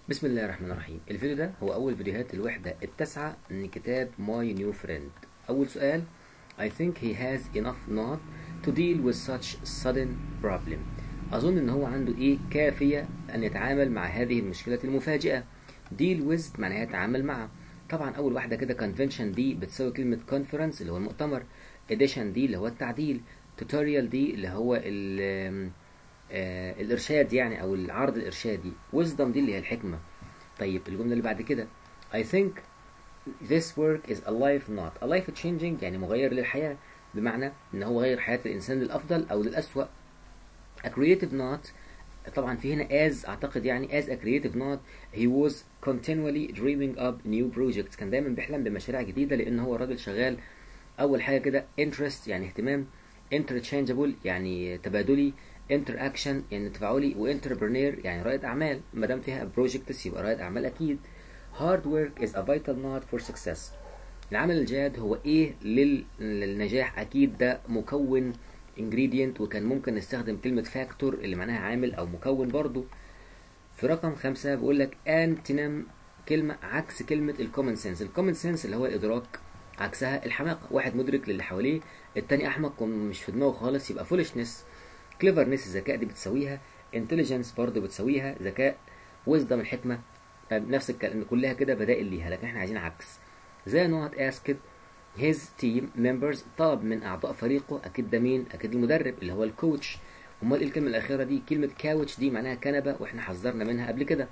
بسم الله الرحمن الرحيم الفيديو ده هو أول فيديوهات الوحدة التاسعة من كتاب My New Friend أول سؤال I think he has enough not to deal with such sudden problem أظن إن هو عنده إيه كافية أن يتعامل مع هذه المشكلة المفاجئة deal with معناها يتعامل مع طبعا أول واحدة كده convention دي بتساوي كلمة conference اللي هو المؤتمر edition دي اللي هو التعديل tutorial دي اللي هو ال آه الإرشاد يعني أو العرض الإرشادي wisdom دي اللي هي الحكمة طيب الجملة اللي بعد كده I think this work is a life not a life changing يعني مغير للحياة بمعنى إن هو غير حياة الإنسان للأفضل أو للأسوأ a creative not طبعا في هنا as أعتقد يعني as a creative not he was continually dreaming up new projects كان دايما بيحلم بمشاريع جديدة لأن هو راجل شغال أول حاجة كده interest يعني اهتمام interchangeable يعني تبادلي interaction يعني تفاعلي وانتربرنير يعني رائد اعمال ما دام فيها بروجكتس يبقى رائد اعمال اكيد hard work is a vital not for success العمل الجاد هو ايه لل... للنجاح اكيد ده مكون ingredient وكان ممكن نستخدم كلمة فاكتور اللي معناها عامل او مكون برضو في رقم خمسة بيقول لك antonym كلمة عكس كلمة الكومن سنس الكومن سنس اللي هو الادراك عكسها الحماقة واحد مدرك للي حواليه التاني احمق ومش في دماغه خالص يبقى فولشنس كليفرنس الذكاء دي بتساويها انتليجنس برضه بتساويها ذكاء ويزدم الحكمة نفس الكلام كلها كده بدائل ليها لكن احنا عايزين عكس زي نوت اسكت his team members طلب من اعضاء فريقه اكيد ده مين اكيد المدرب اللي هو الكوتش امال ايه الكلمه الاخيره دي كلمه كاوتش دي معناها كنبه واحنا حذرنا منها قبل كده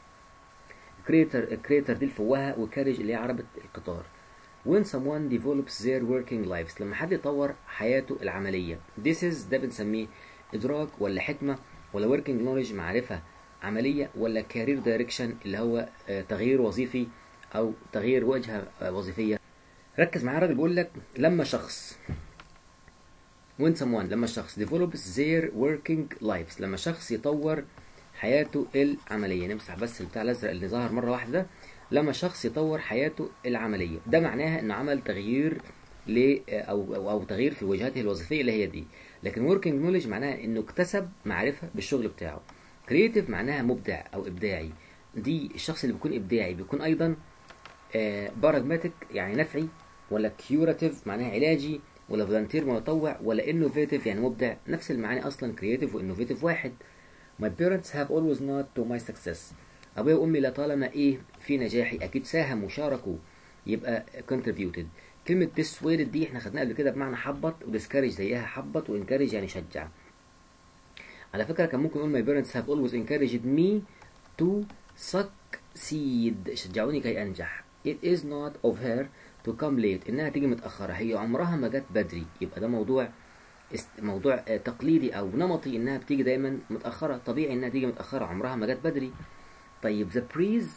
كريتر كريتر دي الفوهه وكارج اللي هي عربه القطار when someone develops their working lives لما حد يطور حياته العمليه this is ده بنسميه ادراك ولا حكمه ولا working knowledge معرفه عمليه ولا career direction اللي هو تغيير وظيفي او تغيير وجهه وظيفيه ركز معايا الراجل بيقول لك لما شخص when someone لما شخص develops their working lives لما شخص يطور حياته العمليه نمسح بس البتاع الازرق اللي ظهر مره واحده ده لما شخص يطور حياته العمليه ده معناها انه عمل تغيير ل او او, أو تغيير في وجهته الوظيفيه اللي هي دي لكن working knowledge معناها انه اكتسب معرفه بالشغل بتاعه creative معناها مبدع او ابداعي دي الشخص اللي بيكون ابداعي بيكون ايضا باراجماتيك يعني نفعي ولا كيوراتيف معناها علاجي ولا فولنتير متطوع ولا انوفيتيف يعني مبدع نفس المعاني اصلا كرياتيف وانوفيتيف واحد My parents have always not to my success ابويا وامي لطالما ايه في نجاحي اكيد ساهموا وشاركوا يبقى contributed كلمة dissuaded دي احنا خدناها قبل كده بمعنى حبط وديسكارج زيها حبط وانكارج يعني شجع على فكرة كان ممكن نقول my parents have always encouraged me to succeed شجعوني كي انجح it is not of her to come late انها تيجي متأخرة هي عمرها ما جت بدري يبقى ده موضوع موضوع تقليدي او نمطي انها بتيجي دايما متأخرة طبيعي انها تيجي متأخرة عمرها ما جت بدري طيب the breeze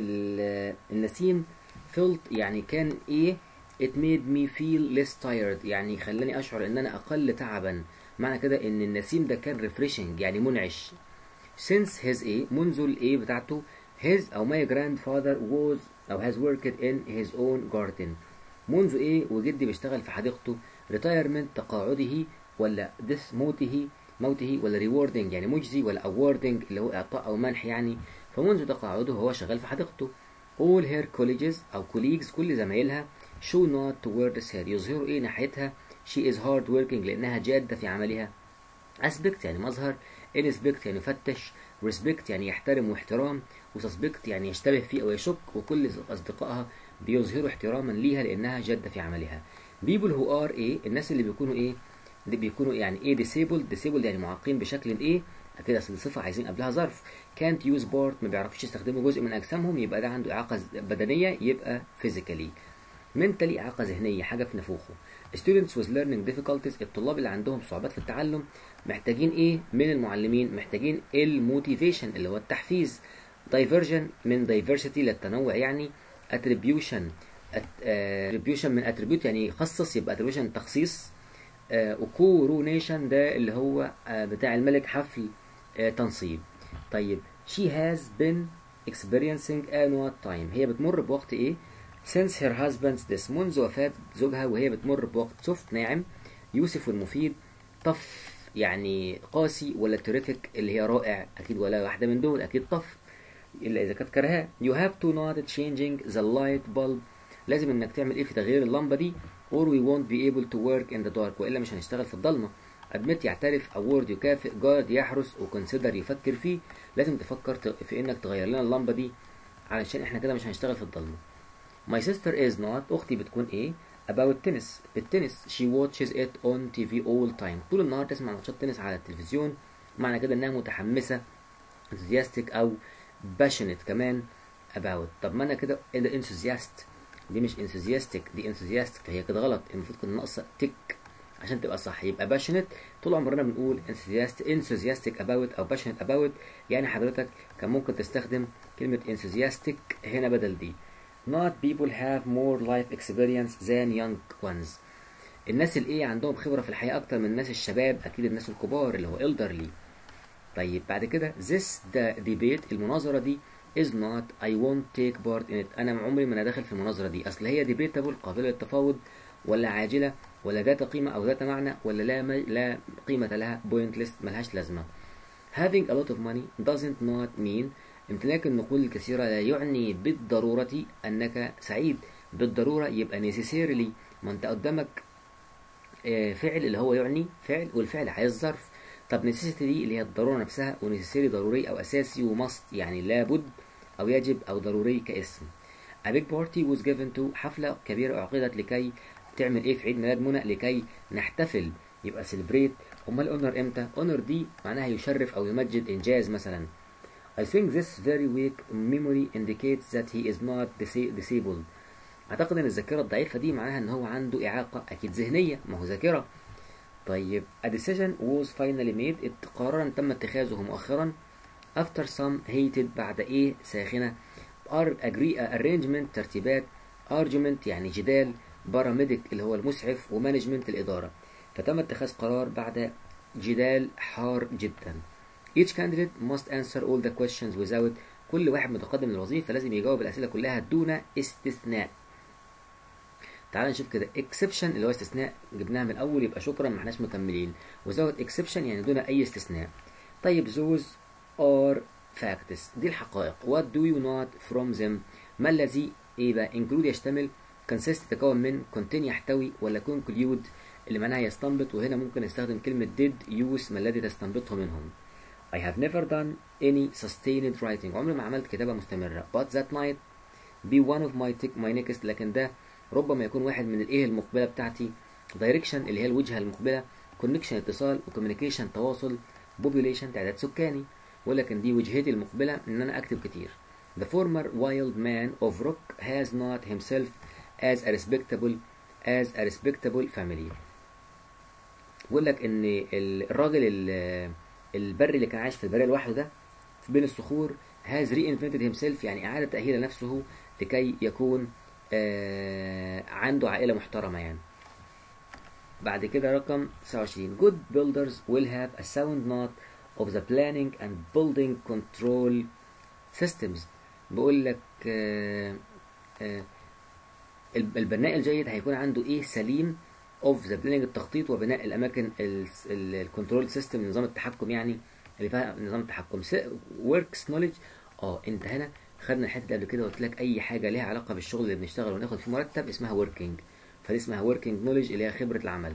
النسيم felt يعني كان ايه it made me feel less tired يعني خلاني اشعر ان انا اقل تعبا معنى كده ان النسيم ده كان refreshing يعني منعش since his ايه منذ الايه بتاعته his او my grandfather was او has worked in his own garden منذ ايه وجدي بيشتغل في حديقته retirement تقاعده ولا death موته موته ولا rewarding يعني مجزي ولا awarding اللي هو اعطاء او منح يعني فمنذ تقاعده هو شغال في حديقته all her colleges او colleagues كل زمايلها show not towards her يظهروا ايه ناحيتها she is hard working لانها جادة في عملها aspect يعني مظهر inspect يعني يفتش respect يعني يحترم واحترام وsuspect يعني يشتبه فيه او يشك وكل اصدقائها بيظهروا احتراما ليها لانها جادة في عملها people who are ايه الناس اللي بيكونوا ايه اللي بيكونوا يعني ايه disabled disabled يعني معاقين بشكل ايه كده اصل صفه عايزين قبلها ظرف كانت يوز بارت ما بيعرفوش يستخدموا جزء من اجسامهم يبقى ده عنده اعاقه بدنيه يبقى فيزيكالي منتالي اعاقه ذهنيه حاجه في نافوخه students with learning difficulties الطلاب اللي عندهم صعوبات في التعلم محتاجين ايه من المعلمين محتاجين الموتيفيشن اللي هو التحفيز diversion من diversity للتنوع يعني attribution attribution من attribute يعني يخصص يبقى attribution تخصيص وكورونيشن ده اللي هو بتاع الملك حفل تنصيب طيب she has been experiencing a what time هي بتمر بوقت ايه since her husband's death منذ وفاة زوجها وهي بتمر بوقت سوفت ناعم يوسف والمفيد طف يعني قاسي ولا تريفك اللي هي رائع اكيد ولا واحدة من دول اكيد طف الا اذا كانت كرهاه you have to not changing the light bulb لازم انك تعمل ايه في تغيير اللمبه دي or we won't be able to work in the dark والا مش هنشتغل في الضلمه admit يعترف award يكافئ guard يحرس وconsider يفكر فيه لازم تفكر في انك تغير لنا اللمبه دي علشان احنا كده مش هنشتغل في الضلمه my sister is not اختي بتكون ايه about tennis بالتنس she watches it on TV all time طول النهار تسمع ماتشات تنس على التلفزيون معنى كده انها متحمسه enthusiastic او passionate كمان about طب ما انا كده ايه ده enthusiast دي مش enthusiastic دي enthusiastic هي كده غلط المفروض كنا ناقصه تك عشان تبقى صح يبقى passionate طول عمرنا بنقول enthusiastic enthusiastic about او passionate about يعني حضرتك كان ممكن تستخدم كلمة enthusiastic هنا بدل دي not people have more life experience than young ones الناس اللي ايه عندهم خبرة في الحياة أكتر من الناس الشباب أكيد الناس الكبار اللي هو elderly طيب بعد كده this the debate المناظرة دي is not I won't take part in it أنا عمري ما أنا داخل في المناظرة دي أصل هي debatable قابلة للتفاوض ولا عاجلة ولا ذات قيمة أو ذات معنى ولا لا مي... لا قيمة لها pointless ملهاش لازمة having a lot of money doesn't not mean امتلاك النقود الكثيرة لا يعني بالضرورة أنك سعيد بالضرورة يبقى necessarily ما أنت قدامك فعل اللي هو يعني فعل والفعل عايز ظرف طب necessity دي اللي هي الضرورة نفسها ونسيسيري ضروري أو أساسي وماست يعني لابد أو يجب أو ضروري كاسم A big party was given to حفلة كبيرة أعقدت لكي تعمل إيه في عيد ميلاد منى لكي نحتفل يبقى celebrate أمال اونر إمتى؟ اونر دي معناها يشرف أو يمجد إنجاز مثلا I think this very weak memory indicates that he is not disabled أعتقد إن الذاكرة الضعيفة دي معناها إن هو عنده إعاقة أكيد ذهنية ما هو ذاكرة طيب a decision was finally made قرارا تم اتخاذه مؤخرا after some hated بعد ايه ساخنة agree arrangement ترتيبات argument يعني جدال باراميديك اللي هو المسعف ومانجمنت الإدارة فتم اتخاذ قرار بعد جدال حار جدا each candidate must answer all the questions without كل واحد متقدم للوظيفة لازم يجاوب الأسئلة كلها دون استثناء تعال نشوف كده exception اللي هو استثناء جبناها من الاول يبقى شكرا ما احناش مكملين وزود exception يعني دون اي استثناء طيب those are facts دي الحقائق what do you not from them ما الذي ايه بقى include يشتمل consist تتكون من contain يحتوي ولا conclude اللي معناها يستنبط وهنا ممكن نستخدم كلمة did use ما الذي تستنبطه منهم I have never done any sustained writing عمري ما عملت كتابة مستمرة but that might be one of my, my next لكن ده ربما يكون واحد من الايه المقبله بتاعتي دايركشن اللي هي الوجهه المقبله كونكشن اتصال وكوميونيكيشن تواصل بوبوليشن تعداد سكاني ولكن دي وجهتي المقبله ان انا اكتب كتير The former wild man of rock has not himself as a respectable as a respectable family بيقول لك ان الراجل البري اللي كان عايش في البريه لوحده ده بين الصخور has reinvented himself يعني اعاد تاهيل نفسه لكي يكون آه عنده عائلة محترمة يعني بعد كده رقم 29 Good builders will have a sound knot of the planning and building control systems بقول لك آه آه البناء الجيد هيكون عنده ايه سليم of the planning التخطيط وبناء الاماكن الكنترول سيستم نظام التحكم يعني اللي فيها نظام التحكم works knowledge اه انت هنا خدنا الحته اللي قبل كده قلت لك اي حاجه ليها علاقه بالشغل اللي بنشتغل وناخد فيه مرتب اسمها working فدي اسمها working knowledge اللي هي خبره العمل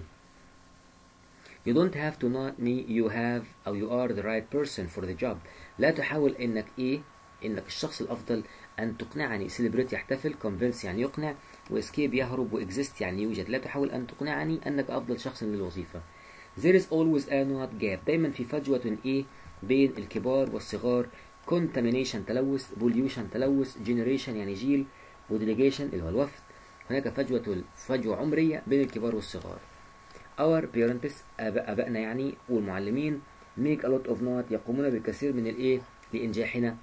You don't have to not me you have أو you are the right person for the job لا تحاول إنك إيه إنك الشخص الأفضل أن تقنعني celebrate يحتفل convince يعني يقنع واسكيب يهرب واكزيست يعني يوجد لا تحاول أن تقنعني أنك أفضل شخص للوظيفة There is always a not gap دايما في فجوة إيه بين الكبار والصغار contamination تلوث pollution تلوث generation يعني جيل وديليجيشن اللي هو الوفد هناك فجوة فجوة عمرية بين الكبار والصغار our parents أباء أبائنا يعني والمعلمين make a lot of not يقومون بالكثير من الإيه لإنجاحنا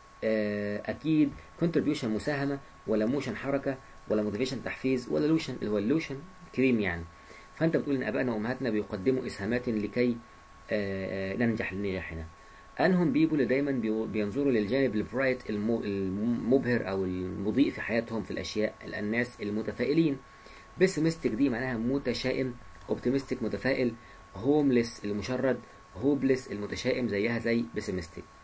أكيد contribution مساهمة ولا موشن حركة ولا motivation تحفيز ولا لوشن اللي هو اللوشن كريم يعني فأنت بتقول إن أبائنا وأمهاتنا بيقدموا إسهامات لكي ننجح لنجاحنا انهم بيبول اللي دايما بينظروا للجانب البرايت المبهر او المضيء في حياتهم في الاشياء الناس المتفائلين بيسمستيك دي معناها متشائم اوبتيمستيك متفائل هومليس المشرد هوبلس المتشائم زيها زي بيسمستيك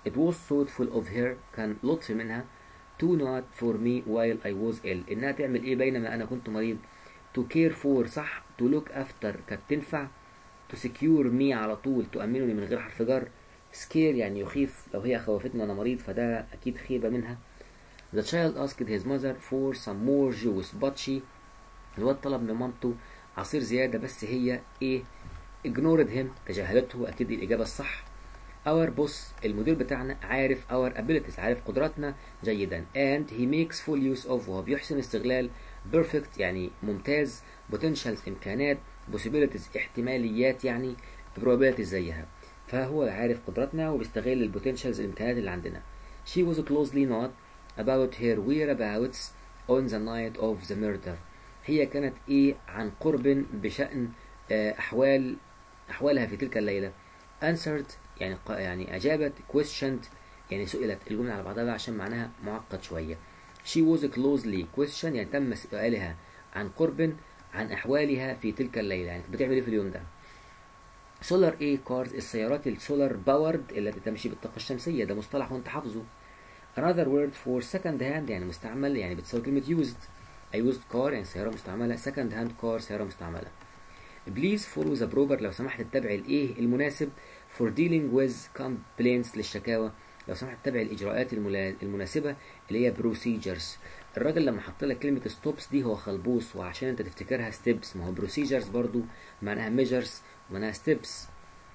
it was thoughtful of her كان لطف منها to not for me while I was ill إنها تعمل إيه بينما أنا كنت مريض to care for صح to look after كانت تنفع to secure me على طول تؤمنني من غير حرف جر scare يعني يخيف لو هي خوفتني وأنا مريض فده أكيد خيبة منها The child asked his mother for some more juice but she الواد طلب من مامته عصير زيادة بس هي إيه ignored him تجاهلته أكيد الإجابة الصح our boss المدير بتاعنا عارف our abilities عارف قدراتنا جيدا and he makes full use of وهو بيحسن استغلال perfect يعني ممتاز potentials إمكانات possibilities احتماليات يعني probabilities زيها فهو عارف قدراتنا وبيستغل البوتنشالز الإمكانيات اللي عندنا she was closely not about her whereabouts on the night of the murder هي كانت إيه عن قرب بشأن أحوال أحوالها في تلك الليلة answered يعني يعني أجابت questioned يعني سئلت الجملة على بعضها عشان معناها معقد شوية she was closely questioned يعني تم سؤالها عن قرب عن أحوالها في تلك الليلة يعني بتعمل إيه في اليوم ده سولار ايه كارز السيارات السولار باورد التي تمشي بالطاقة الشمسية ده مصطلح وانت حافظه another word for second hand يعني مستعمل يعني بتساوي كلمة used a used car يعني سيارة مستعملة second hand car سيارة مستعملة please follow the proper لو سمحت تتبع الايه المناسب for dealing with complaints للشكاوى لو سمحت تتبع الاجراءات المناسبة اللي هي procedures الراجل لما حط لك كلمة ستوبس دي هو خلبوص وعشان انت تفتكرها ستيبس ما هو procedures برضو معناها measures ومعناها ستيبس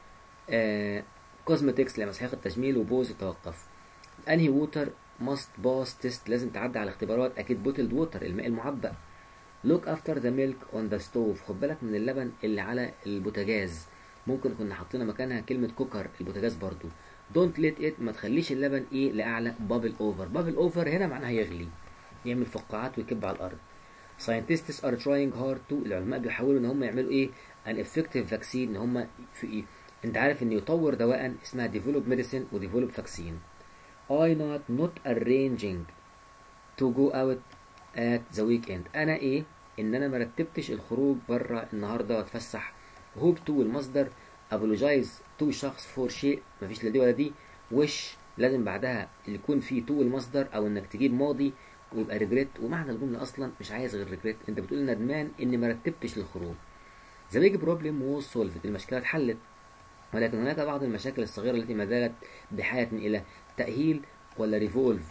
كوزمتكس لمسحيق التجميل وبوز التوقف انهي ووتر ماست باس تيست لازم تعدي على اختبارات اكيد بوتلد ووتر الماء المعبأ look after the milk on the stove خد بالك من اللبن اللي على البوتاجاز ممكن كنا حاطين مكانها كلمة كوكر البوتاجاز برضو don't let it ما تخليش اللبن ايه لأعلى بابل اوفر بابل اوفر هنا معناها يغلي يعمل فقاعات ويكب على الارض scientists are trying hard to العلماء بيحاولوا ان هم يعملوا ايه an effective vaccine ان هم في ايه انت عارف ان يطور دواء اسمها develop medicine و develop vaccine I not not arranging to go out at the weekend انا ايه ان انا مرتبتش الخروج بره النهارده واتفسح hope to المصدر apologize to شخص for شيء مفيش لا دي ولا دي وش لازم بعدها اللي يكون فيه to المصدر او انك تجيب ماضي ويبقى ريجريت ومعنى الجمله اصلا مش عايز غير ريجريت انت بتقول ندمان اني مرتبتش للخروج The big problem was solved المشكلة اتحلت ولكن هناك بعض المشاكل الصغيرة التي ما زالت بحاجة إلى تأهيل ولا ريفولف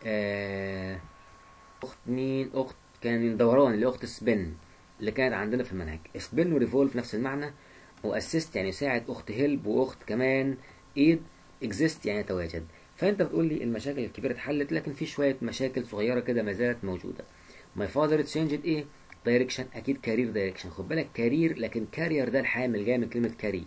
آه أخت مين أخت كان دوران اللي أخت سبن اللي كانت عندنا في المنهج سبن وريفولف نفس المعنى وأسيست يعني يساعد أخت هيلب وأخت كمان إيد اكزيست يعني يتواجد فأنت بتقول لي المشاكل الكبيرة اتحلت لكن في شوية مشاكل صغيرة كده ما زالت موجودة My father changed إيه دايركشن اكيد كارير دايركشن خد بالك كارير لكن كارير ده الحامل جاي من كلمه كاري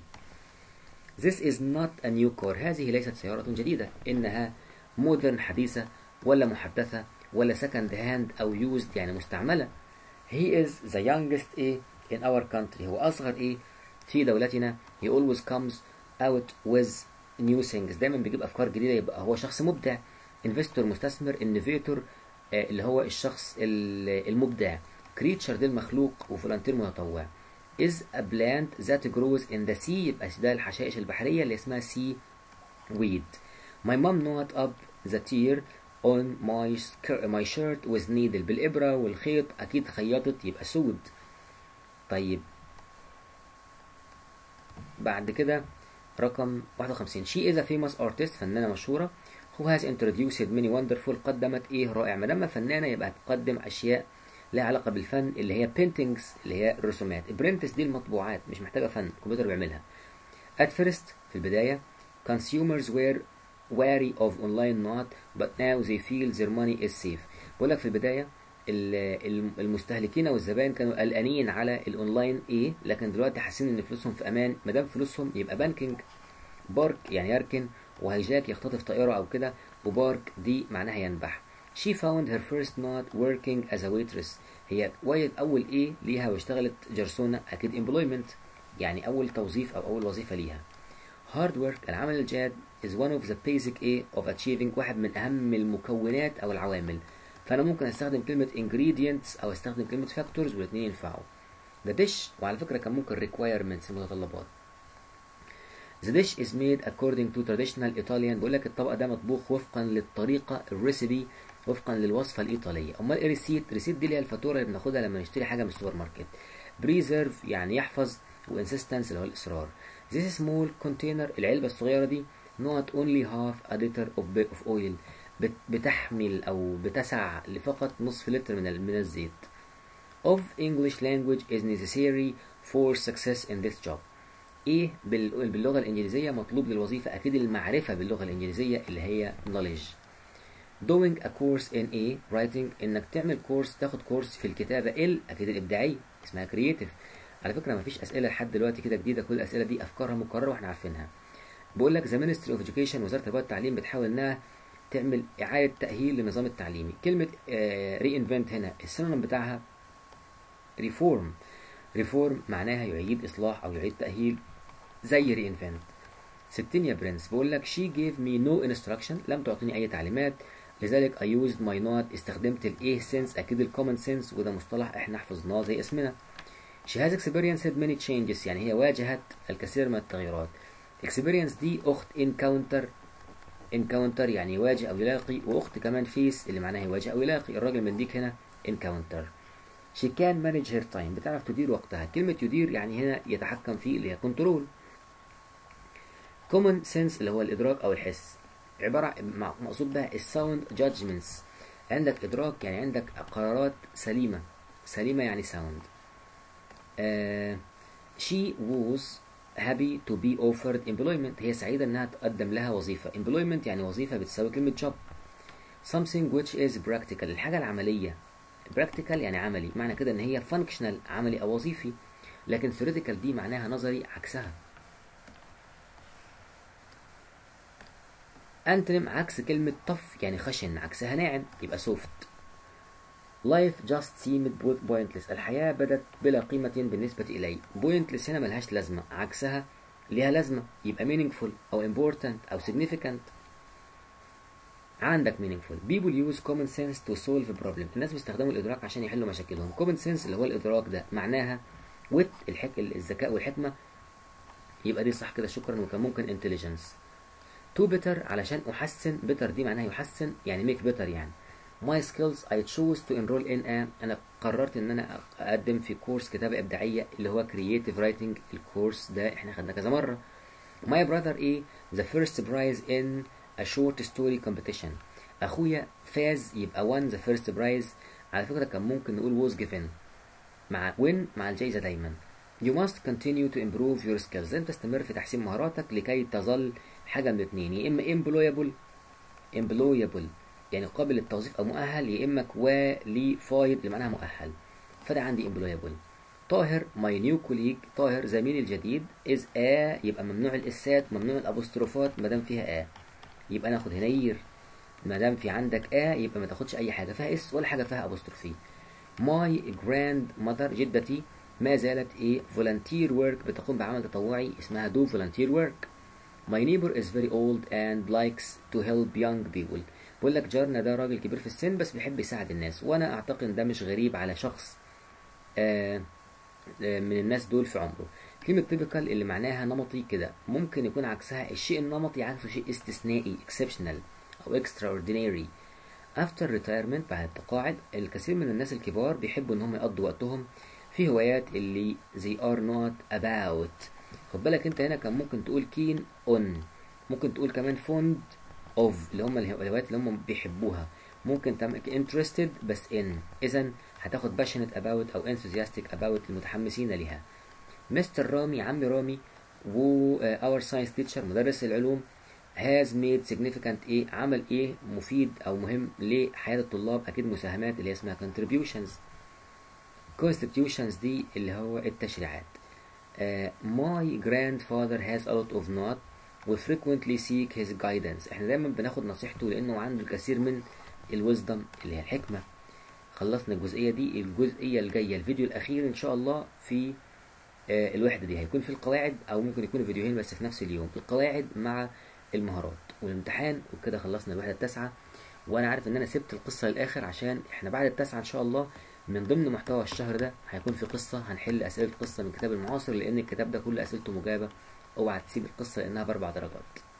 This is not a new car هذه ليست سيارة جديدة إنها مودرن حديثة ولا محدثة ولا second hand أو used يعني مستعملة He is the youngest إيه in our country هو أصغر إيه في دولتنا He always comes out with new things دايما بيجيب أفكار جديدة يبقى هو شخص مبدع investor مستثمر innovator آه اللي هو الشخص المبدع كريتشر ده المخلوق وفولنتير متطوع is a plant that grows in the sea يبقى ده الحشائش البحرية اللي اسمها sea weed my mom knot up the tear on my, my shirt with needle بالإبرة والخيط أكيد خيطت يبقى سود طيب بعد كده رقم 51 she is a famous artist فنانة مشهورة who has introduced many wonderful قدمت ايه رائع ما دام فنانة يبقى هتقدم أشياء لها علاقة بالفن اللي هي paintings اللي هي الرسومات البرنتس دي المطبوعات مش محتاجة فن الكمبيوتر بيعملها at first في البداية consumers were wary of online not but now they feel their money is safe بقول لك في البداية المستهلكين والزبائن كانوا قلقانين على الاونلاين ايه لكن دلوقتي حاسين ان فلوسهم في امان ما دام فلوسهم يبقى بانكينج بارك يعني يركن وهيجاك يختطف طائرة او كده وبارك دي معناها ينبح She found her first not working as a waitress هي وجد أول إيه ليها واشتغلت جرسونة أكيد employment يعني أول توظيف أو أول وظيفة ليها hard work العمل الجاد is one of the basic A of achieving واحد من أهم المكونات أو العوامل فأنا ممكن أستخدم كلمة ingredients أو أستخدم كلمة factors والاثنين ينفعوا the dish وعلى فكرة كان ممكن requirements المتطلبات The dish is made according to traditional Italian بيقول لك الطبق ده مطبوخ وفقا للطريقة الريسبي وفقا للوصفة الإيطالية أمال إيه ريسيت ريسيت دي اللي هي الفاتورة اللي بناخدها لما نشتري حاجة من السوبر ماركت بريزيرف يعني يحفظ وانسيستنس اللي هو الإصرار This small container العلبة الصغيرة دي not only half a liter of, of oil بت بتحمل أو بتسع لفقط نصف لتر من من الزيت of English language is necessary for success in this job ايه باللغه الانجليزيه مطلوب للوظيفه اكيد المعرفه باللغه الانجليزيه اللي هي knowledge doing a course in a writing انك تعمل كورس تاخد كورس في الكتابه ال اكيد الابداعيه اسمها creative على فكره ما فيش اسئله لحد دلوقتي كده جديده كل الاسئله دي افكارها مكرره واحنا عارفينها بقول لك the ministry of education وزاره التربيه والتعليم بتحاول انها تعمل اعاده تاهيل للنظام التعليمي كلمه ري انفنت هنا السينونيم بتاعها ريفورم ريفورم معناها يعيد اصلاح او يعيد تاهيل زي ري انفنت 60 يا برنس بقول لك she gave me no instruction لم تعطيني اي تعليمات لذلك I used my not استخدمت الايه sense اكيد الكومن sense وده مصطلح احنا حفظناه زي اسمنا she has experienced many changes يعني هي واجهت الكثير من التغيرات experience دي اخت encounter encounter يعني يواجه او يلاقي واخت كمان face اللي معناها يواجه او يلاقي الراجل مديك هنا encounter she can manage her time بتعرف تدير وقتها كلمة يدير يعني هنا يتحكم فيه اللي هي كنترول common sense اللي هو الإدراك أو الحس عبارة مقصود بها الساوند judgments عندك إدراك يعني عندك قرارات سليمة سليمة يعني ساوند uh, she was happy to be offered employment هي سعيدة إنها تقدم لها وظيفة employment يعني وظيفة بتساوي كلمة job something which is practical الحاجة العملية practical يعني عملي معنى كده إن هي functional عملي أو وظيفي لكن theoretical دي معناها نظري عكسها انتونيم عكس كلمة tough يعني خشن عكسها ناعم يبقى soft life just seemed pointless الحياة بدت بلا قيمة بالنسبة إلي pointless هنا ملهاش لازمة عكسها ليها لازمة يبقى meaningful أو important أو significant عندك meaningful people use common sense to solve a problem الناس بيستخدموا الإدراك عشان يحلوا مشاكلهم common sense اللي هو الإدراك ده معناها wit الحك... الذكاء والحكمة يبقى دي صح كده شكرا وكان ممكن intelligence to better علشان أحسن better دي معناها يحسن يعني make better يعني my skills I choose to enroll in a أنا قررت إن أنا أقدم في كورس كتابة إبداعية اللي هو creative writing الكورس ده إحنا خدناه كذا مرة my brother إيه the first prize in a short story competition أخويا فاز يبقى won the first prize على فكرة كان ممكن نقول was given مع win مع الجائزة دايما You must continue to improve your skills لازم تستمر في تحسين مهاراتك لكي تظل حاجة من الاثنين يا إما employable employable يعني قابل للتوظيف أو مؤهل يا إما qualified اللي معناها مؤهل فده عندي employable طاهر my new colleague طاهر زميلي الجديد is a يبقى ممنوع الإسات ممنوع الأبوستروفات ما دام فيها a يبقى ناخد هنير ما دام في عندك a يبقى ما تاخدش أي حاجة فيها اس ولا حاجة فيها أبوستروفي my grandmother جدتي ما زالت ايه volunteer work بتقوم بعمل تطوعي اسمها do volunteer work My neighbor is very old and likes to help young people بقول لك جارنا ده راجل كبير في السن بس بيحب يساعد الناس وانا اعتقد ده مش غريب على شخص آآ آآ من الناس دول في عمره كلمة typical اللي معناها نمطي كده ممكن يكون عكسها الشيء النمطي عكسه شيء استثنائي exceptional أو extraordinary after retirement بعد التقاعد الكثير من الناس الكبار بيحبوا ان هم يقضوا وقتهم في هوايات اللي they are not about خد بالك انت هنا كان ممكن تقول كين اون ممكن تقول كمان فوند اوف اللي هم الهوايات اللي هم بيحبوها ممكن تعمل interested بس in اذا هتاخد passionate about او enthusiastic about المتحمسين ليها مستر رامي عم رامي و اور ساينس تيتشر مدرس العلوم has made significant ايه عمل ايه مفيد او مهم لحياة الطلاب اكيد مساهمات اللي اسمها contributions constitutions دي اللي هو التشريعات Uh, my grandfather has a lot of not we frequently seek his guidance احنا دايما بناخد نصيحته لانه عنده الكثير من الوزدم اللي هي الحكمة خلصنا الجزئية دي الجزئية الجاية الفيديو الاخير ان شاء الله في uh, الوحدة دي هيكون في القواعد او ممكن يكون فيديوهين بس في نفس اليوم القواعد مع المهارات والامتحان وكده خلصنا الوحدة التاسعة وانا عارف ان انا سبت القصة للاخر عشان احنا بعد التاسعة ان شاء الله من ضمن محتوى الشهر ده هيكون في قصة هنحل أسئلة قصة من كتاب المعاصر لأن الكتاب ده كل أسئلته مجابة اوعى تسيب القصة لانها باربع درجات